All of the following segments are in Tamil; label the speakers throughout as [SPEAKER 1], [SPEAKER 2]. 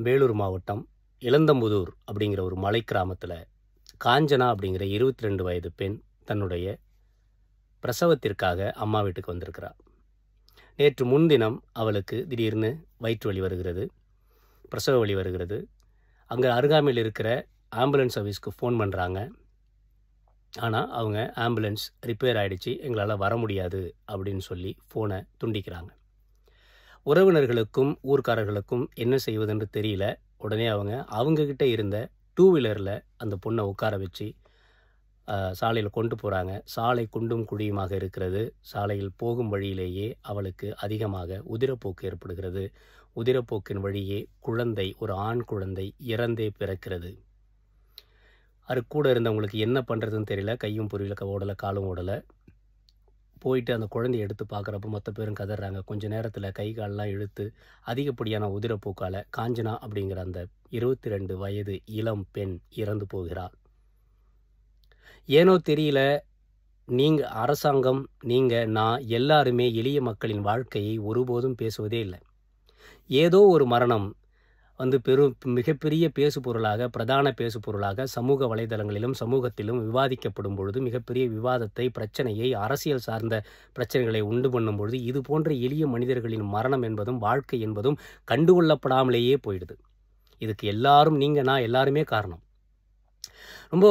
[SPEAKER 1] வேலூர் மாவட்டம் இளந்தம்புதூர் அப்படிங்கிற ஒரு மலை கிராமத்தில் காஞ்சனா அப்படிங்கிற இருபத்தி ரெண்டு வயது பெண் தன்னுடைய பிரசவத்திற்காக அம்மா வீட்டுக்கு வந்திருக்கிறார் நேற்று முன்தினம் அவளுக்கு திடீர்னு வயிற்று வலி வருகிறது பிரசவ வலி வருகிறது அங்கே அருகாமையில் இருக்கிற ஆம்புலன்ஸ் சர்வீஸ்க்கு ஃபோன் பண்ணுறாங்க ஆனால் அவங்க ஆம்புலன்ஸ் ரிப்பேர் ஆயிடுச்சு எங்களால் வர முடியாது அப்படின்னு சொல்லி ஃபோனை துண்டிக்கிறாங்க உறவினர்களுக்கும் ஊர்க்காரர்களுக்கும் என்ன செய்வதுன்னு தெரியல உடனே அவங்க அவங்கக்கிட்ட இருந்த டூ வீலரில் அந்த பொண்ணை உட்கார வச்சு சாலையில் கொண்டு போகிறாங்க சாலை குண்டும் குழியுமாக இருக்கிறது சாலையில் போகும் வழியிலேயே அவளுக்கு அதிகமாக உதிரப்போக்கு ஏற்படுகிறது உதிரப்போக்கின் வழியே குழந்தை ஒரு ஆண் குழந்தை இறந்தே பிறக்கிறது அது கூட இருந்தவங்களுக்கு என்ன பண்ணுறதுன்னு தெரியல கையும் புரியல ஓடலை காலும் ஓடலை போயிட்டு அந்த குழந்தைய எடுத்து பார்க்குறப்ப மொத்த பேரும் கதறாங்க கொஞ்ச நேரத்தில் கை காலெலாம் இழுத்து அதிகப்படியான உதிரப்போக்கால் காஞ்சனா அப்படிங்கிற அந்த இருபத்தி ரெண்டு வயது இளம் பெண் இறந்து போகிறாள் ஏனோ தெரியல நீங்கள் அரசாங்கம் நீங்கள் நான் எல்லாருமே எளிய மக்களின் வாழ்க்கையை ஒருபோதும் பேசுவதே இல்லை ஏதோ ஒரு மரணம் வந்து பெரும் மிகப்பெரிய பேசு பொருளாக பிரதான பேசு பொருளாக சமூக வலைதளங்களிலும் சமூகத்திலும் விவாதிக்கப்படும் பொழுது மிகப்பெரிய விவாதத்தை பிரச்சனையை அரசியல் சார்ந்த பிரச்சனைகளை உண்டு பண்ணும் பொழுது இது போன்ற எளிய மனிதர்களின் மரணம் என்பதும் வாழ்க்கை என்பதும் கண்டுகொள்ளப்படாமலேயே போயிடுது இதுக்கு எல்லாரும் நீங்கள் நான் எல்லாருமே காரணம் ரொம்ப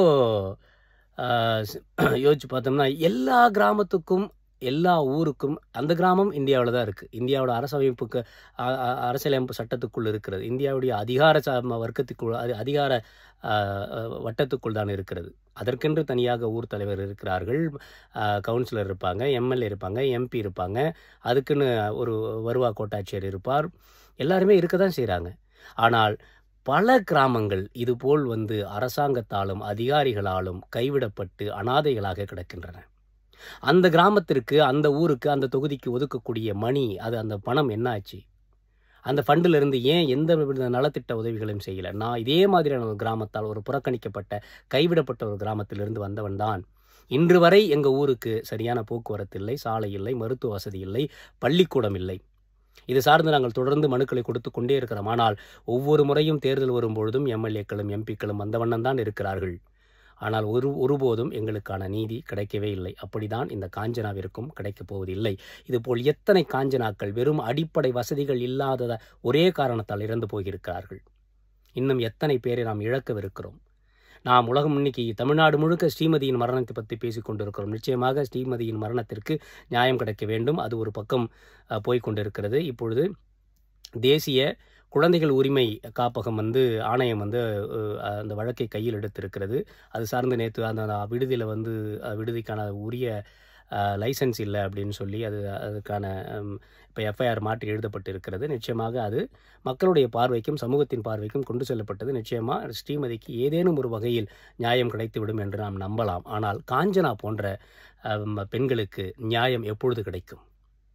[SPEAKER 1] யோசிச்சு பார்த்தோம்னா எல்லா கிராமத்துக்கும் எல்லா ஊருக்கும் அந்த கிராமம் இந்தியாவில் தான் இருக்குது இந்தியாவோட அரசமைப்புக்கு அரசியலமைப்பு சட்டத்துக்குள் இருக்கிறது இந்தியாவுடைய அதிகார வர்க்கத்துக்குள் அது அதிகார வட்டத்துக்குள் தான் இருக்கிறது அதற்கென்று தனியாக ஊர் தலைவர் இருக்கிறார்கள் கவுன்சிலர் இருப்பாங்க எம்எல்ஏ இருப்பாங்க எம்பி இருப்பாங்க அதுக்குன்னு ஒரு வருவா கோட்டாட்சியர் இருப்பார் எல்லாருமே இருக்க தான் செய்கிறாங்க ஆனால் பல கிராமங்கள் இதுபோல் வந்து அரசாங்கத்தாலும் அதிகாரிகளாலும் கைவிடப்பட்டு அனாதைகளாக கிடக்கின்றன அந்த கிராமத்திற்கு அந்த ஊருக்கு அந்த தொகுதிக்கு ஒதுக்கக்கூடிய மணி அது அந்த பணம் என்ன ஆச்சு அந்த ஃபண்டில் இருந்து ஏன் எந்த நலத்திட்ட உதவிகளையும் செய்யலை நான் இதே மாதிரியான ஒரு கிராமத்தால் ஒரு புறக்கணிக்கப்பட்ட கைவிடப்பட்ட ஒரு கிராமத்திலிருந்து வந்தவன் தான் இன்று வரை எங்கள் ஊருக்கு சரியான போக்குவரத்து இல்லை சாலை இல்லை மருத்துவ வசதி இல்லை பள்ளிக்கூடம் இல்லை இது சார்ந்து நாங்கள் தொடர்ந்து மனுக்களை கொடுத்து கொண்டே இருக்கிறோம் ஆனால் ஒவ்வொரு முறையும் தேர்தல் வரும்பொழுதும் எம்எல்ஏக்களும் எம்பிக்களும் வந்த வண்ணம் தான் இருக்கிறார்கள் ஆனால் ஒரு ஒருபோதும் எங்களுக்கான நீதி கிடைக்கவே இல்லை அப்படிதான் இந்த காஞ்சனாவிற்கும் கிடைக்கப் போவதில்லை இதுபோல் எத்தனை காஞ்சனாக்கள் வெறும் அடிப்படை வசதிகள் இல்லாத ஒரே காரணத்தால் இறந்து போயிருக்கிறார்கள் இன்னும் எத்தனை பேரை நாம் இழக்கவிருக்கிறோம் நாம் உலகம் இன்னைக்கு தமிழ்நாடு முழுக்க ஸ்ரீமதியின் மரணத்தை பற்றி பேசிக் கொண்டிருக்கிறோம் நிச்சயமாக ஸ்ரீமதியின் மரணத்திற்கு நியாயம் கிடைக்க வேண்டும் அது ஒரு பக்கம் போய்கொண்டிருக்கிறது இப்பொழுது தேசிய குழந்தைகள் உரிமை காப்பகம் வந்து ஆணையம் வந்து அந்த வழக்கை கையில் எடுத்திருக்கிறது அது சார்ந்து நேற்று அந்த விடுதியில் வந்து விடுதிக்கான உரிய லைசன்ஸ் இல்லை அப்படின்னு சொல்லி அது அதுக்கான இப்போ எஃப்ஐஆர் மாற்றி எழுதப்பட்டு இருக்கிறது நிச்சயமாக அது மக்களுடைய பார்வைக்கும் சமூகத்தின் பார்வைக்கும் கொண்டு செல்லப்பட்டது நிச்சயமாக ஸ்ரீமதிக்கு ஏதேனும் ஒரு வகையில் நியாயம் கிடைத்துவிடும் என்று நாம் நம்பலாம் ஆனால் காஞ்சனா போன்ற பெண்களுக்கு நியாயம் எப்பொழுது கிடைக்கும்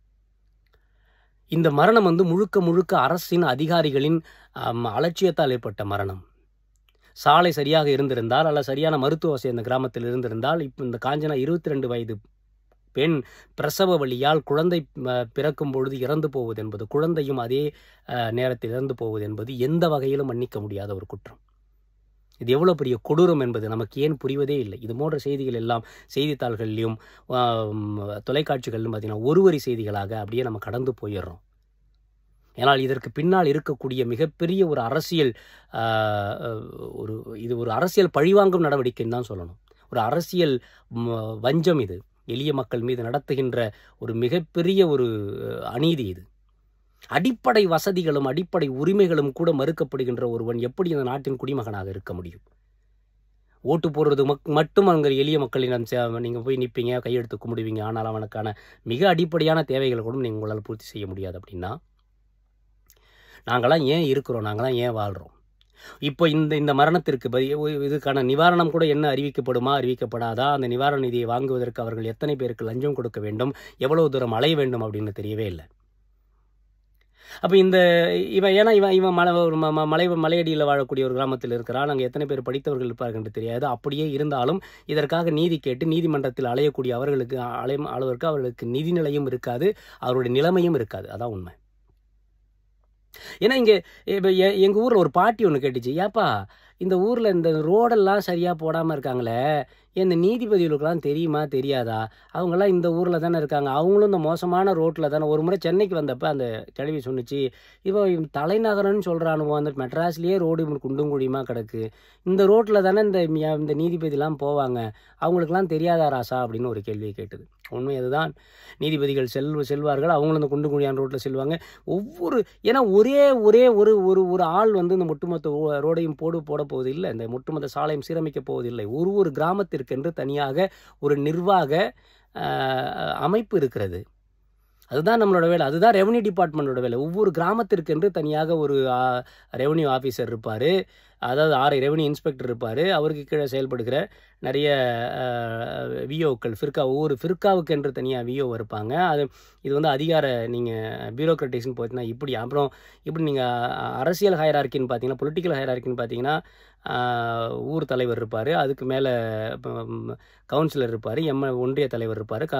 [SPEAKER 1] இந்த மரணம் வந்து முழுக்க முழுக்க அரசின் அதிகாரிகளின் அலட்சியத்தால் ஏற்பட்ட மரணம் சாலை சரியாக இருந்திருந்தால் அல்ல சரியான மருத்துவ வசதி அந்த கிராமத்தில் இருந்திருந்தால் இப்போ இந்த காஞ்சனா இருபத்தி ரெண்டு வயது பெண் பிரசவ வழியால் குழந்தை பிறக்கும் பொழுது இறந்து போவது என்பது குழந்தையும் அதே நேரத்தில் இறந்து போவது என்பது எந்த வகையிலும் மன்னிக்க முடியாத ஒரு குற்றம் இது எவ்வளோ பெரிய கொடூரம் என்பது நமக்கு ஏன் புரிவதே இல்லை இது போன்ற செய்திகள் எல்லாம் செய்தித்தாள்கள்லையும் தொலைக்காட்சிகளிலும் பார்த்தீங்கன்னா ஒரு வரி செய்திகளாக அப்படியே நம்ம கடந்து போயிடுறோம் ஏன்னால் இதற்கு பின்னால் இருக்கக்கூடிய மிகப்பெரிய ஒரு அரசியல் ஒரு இது ஒரு அரசியல் பழிவாங்கும் நடவடிக்கைன்னு தான் சொல்லணும் ஒரு அரசியல் வஞ்சம் இது எளிய மக்கள் மீது நடத்துகின்ற ஒரு மிகப்பெரிய ஒரு அநீதி இது அடிப்படை வசதிகளும் அடிப்படை உரிமைகளும் கூட மறுக்கப்படுகின்ற ஒருவன் எப்படி இந்த நாட்டின் குடிமகனாக இருக்க முடியும் ஓட்டு போடுறது மக் மட்டும் அங்கே எளிய மக்களிடம் நீங்கள் போய் நிற்பீங்க கையெடுத்து கும்பிடுவீங்க ஆனால் அவனுக்கான மிக அடிப்படையான தேவைகளை கூட நீங்கள் உங்களால் பூர்த்தி செய்ய முடியாது அப்படின்னா நாங்களாம் ஏன் இருக்கிறோம் நாங்களாம் ஏன் வாழ்கிறோம் இப்போ இந்த இந்த மரணத்திற்கு இதுக்கான நிவாரணம் கூட என்ன அறிவிக்கப்படுமா அறிவிக்கப்படாதா அந்த நிவாரண நிதியை வாங்குவதற்கு அவர்கள் எத்தனை பேருக்கு லஞ்சம் கொடுக்க வேண்டும் எவ்வளவு தூரம் அலைய வேண்டும் அப்படின்னு தெரியவே இல்லை அப்போ இந்த இவன் ஏன்னா இவன் இவன் மலை ஒரு மலை மலையடியில் வாழக்கூடிய ஒரு கிராமத்தில் இருக்கிறான் அங்கே எத்தனை பேர் படித்தவர்கள் இருப்பார்கள் என்று தெரியாது அப்படியே இருந்தாலும் இதற்காக நீதி கேட்டு நீதிமன்றத்தில் அலையக்கூடிய அவர்களுக்கு அலையும் அளவிற்கு அவர்களுக்கு நிதி நிலையும் இருக்காது அவருடைய நிலைமையும் இருக்காது அதான் உண்மை ஏன்னா இங்கே இப்போ எங்கள் ஊரில் ஒரு பாட்டி ஒன்று கேட்டுச்சு ஏப்பா இந்த ஊரில் இந்த ரோடெல்லாம் சரியாக போடாமல் இருக்காங்களே இந்த நீதிபதிகளுக்கெல்லாம் தெரியுமா தெரியாதா அவங்கெல்லாம் இந்த ஊரில் தானே இருக்காங்க அவங்களும் இந்த மோசமான ரோட்டில் தானே ஒரு முறை சென்னைக்கு வந்தப்போ அந்த கிழவி சொன்னுச்சு இப்போ தலைநகரம்னு சொல்கிறானுவோ அந்த மெட்ராஸ்லேயே ரோடு குண்டும் குழியுமா கிடக்கு இந்த ரோட்டில் தானே இந்த மியா- இந்த நீதிபதிலாம் போவாங்க அவங்களுக்கெல்லாம் தெரியாதா ராசா அப்படின்னு ஒரு கேள்வியை கேட்டது உண்மை அதுதான் நீதிபதிகள் செல் செல்வார்கள் அவங்களும் இந்த குண்டு குழியான ரோட்டில் செல்வாங்க ஒவ்வொரு ஏன்னா ஒரே ஒரே ஒரு ஒரு ஒரு ஆள் வந்து இந்த ஒட்டுமொத்த ஓ- ரோடையும் போடு போட போவதில்லை இந்த ஒட்டுமொத்த சாலையும் சீரமைக்க போவதில்லை ஒரு ஒரு கிராமத்திற்கென்று தனியாக ஒரு நிர்வாக ஆஹ், அமைப்பு இருக்கிறது அதுதான் நம்மளோட வேலை அதுதான் ரெவன்யூ டிபார்ட்மெண்ட்டோட வேலை ஒவ்வொரு கிராமத்திற்கென்று தனியாக ஒரு ரெவன்யூ ஆஃபீஸர் இருப்பார் அதாவது ஆறு ரெவன்யூ இன்ஸ்பெக்டர் இருப்பார் அவருக்கு கீழே செயல்படுகிற நிறைய விஓக்கள் ஃபிர்கா ஒவ்வொரு ஃபிர்காவுக்கு என்று தனியாக விஓ இருப்பாங்க அது இது வந்து அதிகார நீங்கள் பியூரோக்ரட்டிக்ஸ்னு பார்த்தீங்கன்னா இப்படி அப்புறம் இப்படி நீங்கள் அரசியல் ஹயரார்க்கின்னு பார்த்தீங்கன்னா பொலிட்டிக்கல் ஹயரார்க்கின்னு பார்த்தீங்கன்னா ஆஹ், ஊர் தலைவர் இருப்பார் அதுக்கு மேலே கவுன்சிலர் இருப்பார் எம் ஒன்றிய தலைவர் இருப்பார் க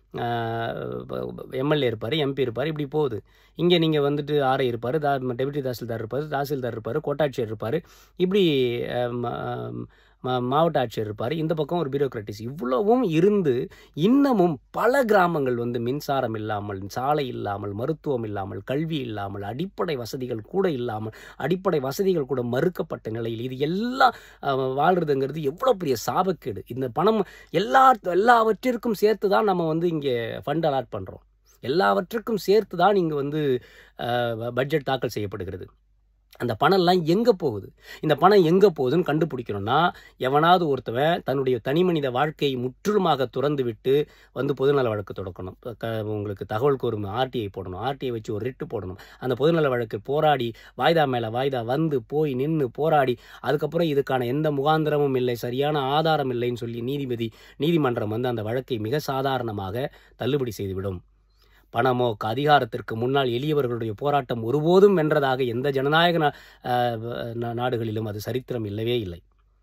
[SPEAKER 1] எம்எல்ஏ இருப்பார் எம்பி இருப்பார் இப்படி போகுது இங்கே நீங்கள் வந்துட்டு ஆர்ஐ இருப்பார் தா டெபுட்டி தாசில்தார் இருப்பார் தாசில்தார் இருப்பார் கோட்டாட்சியர் இருப்பார் இப்படி அஹ், ம- ம- மாவட்ட ஆட்சியர் இருப்பார் இந்த பக்கம் ஒரு பியூரோக்ராட்டிஸ் இவ்வளவும் இருந்து இன்னமும் பல கிராமங்கள் வந்து மின்சாரம் இல்லாமல் சாலை இல்லாமல் மருத்துவம் இல்லாமல் கல்வி இல்லாமல் அடிப்படை வசதிகள் கூட இல்லாமல் அடிப்படை வசதிகள் கூட மறுக்கப்பட்ட நிலையில் இது எல்லாம் அஹ், வாழ்றதுங்கிறது எவ்வளோ பெரிய சாபக்கேடு இந்த பணம் எல்லா எல்லாவற்றிற்கும் சேர்த்து தான் நம்ம வந்து இங்கே ஃபண்ட் அலாட் பண்ணுறோம் எல்லாவற்றுக்கும் சேர்த்து தான் இங்கே வந்து பட்ஜெட் தாக்கல் செய்யப்படுகிறது அந்த பணம்லாம் எங்கே போகுது இந்த பணம் எங்கே போகுதுன்னு கண்டுபிடிக்கணும்னா எவனாவது ஒருத்தவன் தன்னுடைய தனி மனித வாழ்க்கையை முற்றிலுமாக துறந்து விட்டு வந்து பொதுநல வழக்கு தொடக்கணும் க- உங்களுக்கு தகவல் கூறும் ஆர்டிஐ போடணும் ஆர்டிஐ வச்சு ஒரு ரிட்டு போடணும் அந்த பொதுநல வழக்கு போராடி வாய்தா மேலே வாய்தா வந்து போய் நின்று போராடி அதுக்கப்புறம் இதுக்கான எந்த முகாந்திரமும் இல்லை சரியான ஆதாரம் இல்லைன்னு சொல்லி நீதிபதி நீதிமன்றம் வந்து அந்த வழக்கை மிக சாதாரணமாக தள்ளுபடி செய்துவிடும் பணமோ அதிகாரத்திற்கு முன்னால் எளியவர்களுடைய போராட்டம் ஒருபோதும் வென்றதாக எந்த ஜனநாயக நா- ஆஹ் நா- நாடுகளிலும் அது சரித்திரம் இல்லவே இல்லை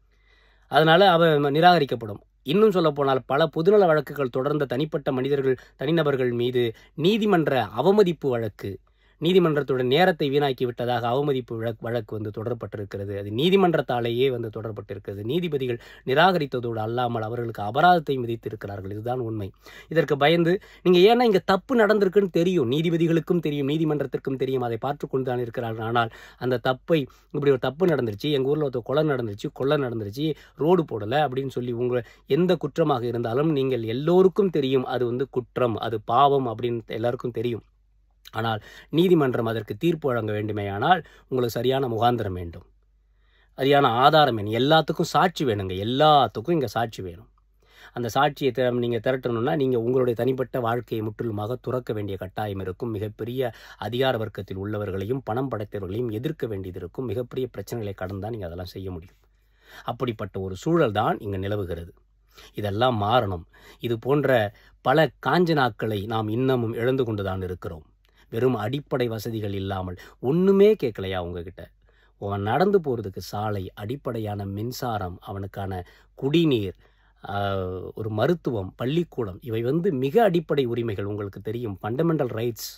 [SPEAKER 1] அதனால அவ நிராகரிக்கப்படும் இன்னும் சொல்ல போனால் பல பொதுநல வழக்குகள் தொடர்ந்த தனிப்பட்ட மனிதர்கள் தனிநபர்கள் மீது நீதிமன்ற அவமதிப்பு வழக்கு நீதிமன்றத்துடன் நேரத்தை வீணாக்கி விட்டதாக அவமதிப்பு வழக்கு வழக்கு வந்து தொடரப்பட்டிருக்கிறது அது நீதிமன்றத்தாலேயே வந்து தொடரப்பட்டிருக்கிறது நீதிபதிகள் நிராகரித்ததோடு அல்லாமல் அவர்களுக்கு அபராதத்தை விதித்திருக்கிறார்கள் இதுதான் உண்மை இதற்கு பயந்து நீங்கள் ஏன்னா இங்கே தப்பு நடந்திருக்குன்னு தெரியும் நீதிபதிகளுக்கும் தெரியும் நீதிமன்றத்திற்கும் தெரியும் அதை பார்த்து கொண்டு தான் இருக்கிறார்கள் ஆனால் அந்த தப்பை இப்படி ஒரு தப்பு நடந்துருச்சு எங்கள் ஊரில் ஒருத்தர் கொலை நடந்துருச்சு கொலை நடந்துருச்சு ரோடு போடலை அப்படின்னு சொல்லி உங்கள் எந்த குற்றமாக இருந்தாலும் நீங்கள் எல்லோருக்கும் தெரியும் அது வந்து குற்றம் அது பாவம் அப்படின்னு எல்லாருக்கும் தெரியும் ஆனால் நீதிமன்றம் அதற்கு தீர்ப்பு வழங்க வேண்டுமேயானால் உங்களுக்கு சரியான முகாந்திரம் வேண்டும் சரியான ஆதாரம் வேணும் எல்லாத்துக்கும் சாட்சி வேணுங்க எல்லாத்துக்கும் இங்கே சாட்சி வேணும் அந்த சாட்சியை திற நீங்கள் திரட்டணும்னா நீங்கள் உங்களுடைய தனிப்பட்ட வாழ்க்கையை முற்றிலுமாக துறக்க வேண்டிய கட்டாயம் இருக்கும் மிகப்பெரிய அதிகார வர்க்கத்தில் உள்ளவர்களையும் பணம் படைத்தவர்களையும் எதிர்க்க வேண்டியது இருக்கும் மிகப்பெரிய பிரச்சனைகளை கடந்து நீங்கள் அதெல்லாம் செய்ய முடியும் அப்படிப்பட்ட ஒரு சூழல் தான் இங்கே நிலவுகிறது இதெல்லாம் மாறணும் இது போன்ற பல காஞ்சனாக்களை நாம் இன்னமும் இழந்து கொண்டுதான் இருக்கிறோம் வெறும் அடிப்படை வசதிகள் இல்லாமல் ஒன்றுமே கேட்கலையா உங்ககிட்ட அவன் நடந்து போகிறதுக்கு சாலை அடிப்படையான மின்சாரம் அவனுக்கான குடிநீர் ஆஹ், ஒரு மருத்துவம் பள்ளிக்கூடம் இவை வந்து மிக அடிப்படை உரிமைகள் உங்களுக்கு தெரியும் ஃபண்டமெண்டல் ரைட்ஸ்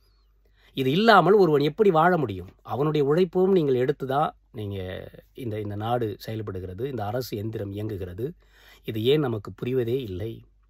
[SPEAKER 1] இது இல்லாமல் ஒருவன் எப்படி வாழ முடியும் அவனுடைய உழைப்பும் நீங்கள் எடுத்து தான் நீங்கள் இந்த இந்த நாடு செயல்படுகிறது இந்த அரசு எந்திரம் இயங்குகிறது இது ஏன் நமக்கு புரிவதே இல்லை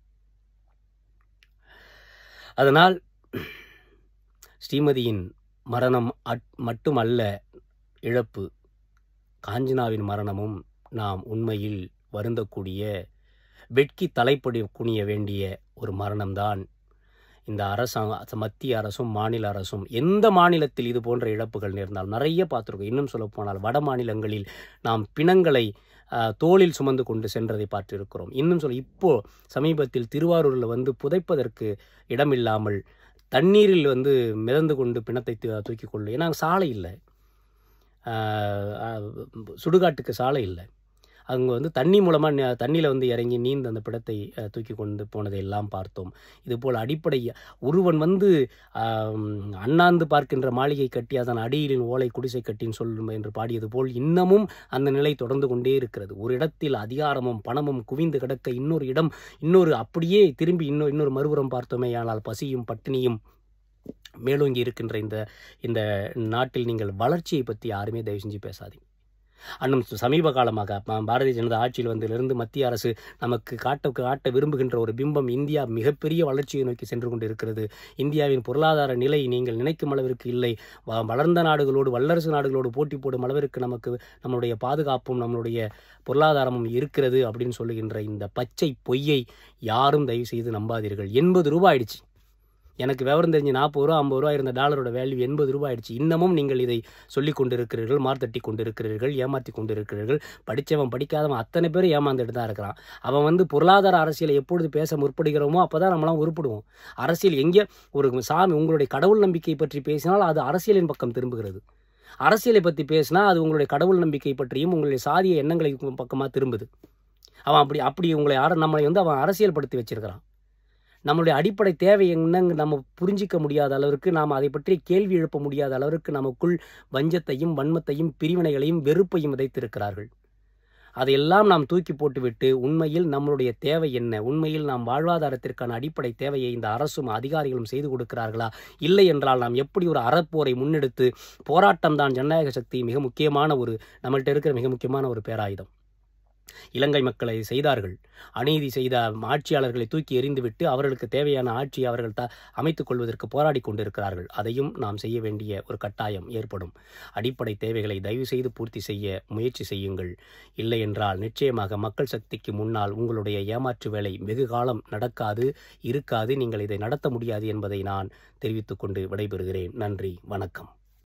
[SPEAKER 1] அதனால் ஸ்ரீமதியின் மரணம் அட் மட்டுமல்ல இழப்பு காஞ்சனாவின் மரணமும் நாம் உண்மையில் வருந்தக்கூடிய வெட்கி தலைப்படி குனிய வேண்டிய ஒரு மரணம்தான் இந்த அரசாங்க மத்திய அரசும் மாநில அரசும் எந்த மாநிலத்தில் இது போன்ற இழப்புகள் நேர்ந்தால் நிறைய பார்த்துருக்கோம் இன்னும் சொல்லப்போனால் வட மாநிலங்களில் நாம் பிணங்களை ஆஹ், தோளில் சுமந்து கொண்டு சென்றதை பார்த்திருக்கிறோம் இன்னும் சொல்ல இப்போ சமீபத்தில் திருவாரூரில் வந்து புதைப்பதற்கு இடமில்லாமல் தண்ணீரில் வந்து மிதந்து கொண்டு பிணத்தை தூ- தூக்கி கொள்ளு ஏன்னா அங்க சாலை இல்லை ஆஹ், ஆஹ், சுடுகாட்டுக்கு சாலை இல்லை அங்கே வந்து தண்ணி மூலமாக தண்ணியில் வந்து இறங்கி நீந்து அந்த பிடத்தை அஹ், தூக்கி கொண்டு போனதை எல்லாம் பார்த்தோம் இதுபோல் அடிப்படை ஒருவன் வந்து ஆம், அண்ணாந்து பார்க்கின்ற மாளிகை கட்டி அதன் அடியிலின் ஓலை குடிசை கட்டின்னு சொல்லும் என்று பாடியது போல் இன்னமும் அந்த நிலை தொடர்ந்து கொண்டே இருக்கிறது ஒரு இடத்தில் அதிகாரமும் பணமும் குவிந்து கிடக்க இன்னொரு இடம் இன்னொரு அப்படியே திரும்பி இன்னொரு இன்னொரு மறுபுறம் பார்த்தோமே ஆனால் பசியும் பட்டினியும் மேலோங்கி இருக்கின்ற இந்த இந்த நாட்டில் நீங்கள் வளர்ச்சியை பற்றி யாருமே தயவு செஞ்சு பேசாதீங்க அன்னும் சமீப காலமாக ப- பாரதிய ஜனதா ஆட்சியில் வந்ததிலிருந்து மத்திய அரசு நமக்கு காட்ட காட்ட விரும்புகின்ற ஒரு பிம்பம் இந்தியா மிகப்பெரிய வளர்ச்சியை நோக்கி சென்று கொண்டிருக்கிறது இந்தியாவின் பொருளாதார நிலை நீங்கள் நினைக்கும் அளவிற்கு இல்லை வ- வளர்ந்த நாடுகளோடு வல்லரசு நாடுகளோடு போட்டி போடும் அளவிற்கு நமக்கு நம்மளுடைய பாதுகாப்பும் நம்மளுடைய பொருளாதாரமும் இருக்கிறது அப்படின்னு சொல்லுகின்ற இந்த பச்சை பொய்யை யாரும் தயவு செய்து நம்பாதீர்கள் எண்பது ரூபாய் ஆயிடுச்சு எனக்கு விவரம் தெரிஞ்சு நாற்பது ரூபா ஐம்பது ரூபா இருந்த டாலரோட வேல்யூ எண்பது ரூபாய் ஆயிடுச்சு இன்னமும் நீங்கள் இதை சொல்லிக் கொண்டிருக்கிறீர்கள் மார்த்தட்டி கொண்டிருக்கிறீர்கள் ஏமாற்றி கொண்டிருக்கிறீர்கள் படித்தவன் படிக்காதவன் அத்தனை பேரும் ஏமாந்துட்டு தான் இருக்கிறான் அவன் வந்து பொருளாதார அரசியலை எப்பொழுது பேச முற்படுகிறோமோ அப்போ தான் நம்மளாம் உருப்படுவோம் அரசியல் எங்கே ஒரு சாமி உங்களுடைய கடவுள் நம்பிக்கை பற்றி பேசினால் அது அரசியலின் பக்கம் திரும்புகிறது அரசியலை பற்றி பேசினா அது உங்களுடைய கடவுள் நம்பிக்கை பற்றியும் உங்களுடைய சாதிய எண்ணங்களை பக்கமாக திரும்புது அவன் அப்படி அப்படி உங்களை யார நம்மளை வந்து அவன் அரசியல் படுத்தி வச்சிருக்கிறான் நம்மளுடைய அடிப்படை தேவை என்னங்க நம்ம புரிஞ்சிக்க முடியாத அளவிற்கு நாம் அதை பற்றி கேள்வி எழுப்ப முடியாத அளவிற்கு நமக்குள் வஞ்சத்தையும் வன்மத்தையும் பிரிவினைகளையும் வெறுப்பையும் விதைத்திருக்கிறார்கள் அதையெல்லாம் நாம் தூக்கி போட்டுவிட்டு உண்மையில் நம்மளுடைய தேவை என்ன உண்மையில் நாம் வாழ்வாதாரத்திற்கான அடிப்படை தேவையை இந்த அரசும் அதிகாரிகளும் செய்து கொடுக்கிறார்களா இல்லை என்றால் நாம் எப்படி ஒரு அறப்போரை முன்னெடுத்து போராட்டம் தான் ஜனநாயக சக்தி மிக முக்கியமான ஒரு நம்மள்ட்ட இருக்கிற மிக முக்கியமான ஒரு பேராயுதம் இலங்கை மக்களை செய்தார்கள் அநீதி செய்த ஆட்சியாளர்களை தூக்கி எறிந்துவிட்டு அவர்களுக்கு தேவையான ஆட்சியை அவர்கள் த அமைத்துக் கொள்வதற்கு போராடி கொண்டிருக்கிறார்கள் அதையும் நாம் செய்ய வேண்டிய ஒரு கட்டாயம் ஏற்படும் அடிப்படை தேவைகளை தயவு செய்து பூர்த்தி செய்ய முயற்சி செய்யுங்கள் இல்லை என்றால் நிச்சயமாக மக்கள் சக்திக்கு முன்னால் உங்களுடைய ஏமாற்று வேலை வெகு காலம் நடக்காது இருக்காது நீங்கள் இதை நடத்த முடியாது என்பதை நான் தெரிவித்துக் கொண்டு விடைபெறுகிறேன் நன்றி வணக்கம்